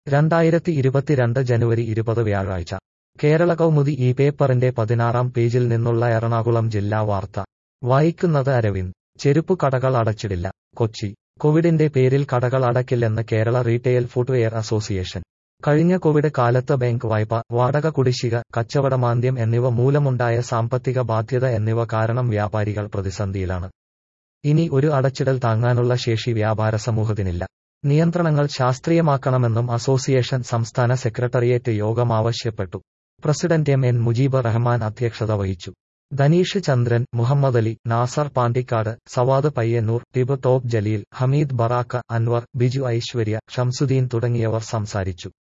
രണ്ടായിരത്തി ഇരുപത്തിരണ്ട് ജനുവരി ഇരുപത് വ്യാഴാഴ്ച കേരള കൗമുദി ഈ പേപ്പറിന്റെ പതിനാറാം പേജിൽ നിന്നുള്ള എറണാകുളം ജില്ലാ വാർത്ത വായിക്കുന്നത് അരവിന്ദ് ചെരുപ്പു കടകൾ അടച്ചിടില്ല കൊച്ചി കോവിഡിന്റെ പേരിൽ കടകൾ അടക്കില്ലെന്ന് കേരള റീറ്റെയിൽ ഫുട്വെയർ അസോസിയേഷൻ കഴിഞ്ഞ കോവിഡ് കാലത്ത് ബാങ്ക് വായ്പ വാടക കുടിശ്ശിക കച്ചവടമാന്ദ്യം എന്നിവ മൂലമുണ്ടായ സാമ്പത്തിക ബാധ്യത എന്നിവ കാരണം വ്യാപാരികൾ പ്രതിസന്ധിയിലാണ് ഇനി ഒരു അടച്ചിടൽ താങ്ങാനുള്ള ശേഷി വ്യാപാര സമൂഹത്തിനില്ല നിയന്ത്രണങ്ങൾ ശാസ്ത്രീയമാക്കണമെന്നും അസോസിയേഷൻ സംസ്ഥാന സെക്രട്ടേറിയറ്റ് യോഗം ആവശ്യപ്പെട്ടു president M N Mujeeb Rahman അധ്യക്ഷത വഹിച്ചു ധനീഷ് ചന്ദ്രൻ മുഹമ്മദ് അലി നാസർ പാണ്ടിക്കാട് സവാദ് പയ്യന്നൂർ ടിബ് ടോപ്പ് ജലീൽ ഹമീദ് ബറാക്ക അൻവർ ബിജു ഐശ്വര്യ ഷംസുദ്ദീൻ തുടങ്ങിയവർ സംസാരിച്ചു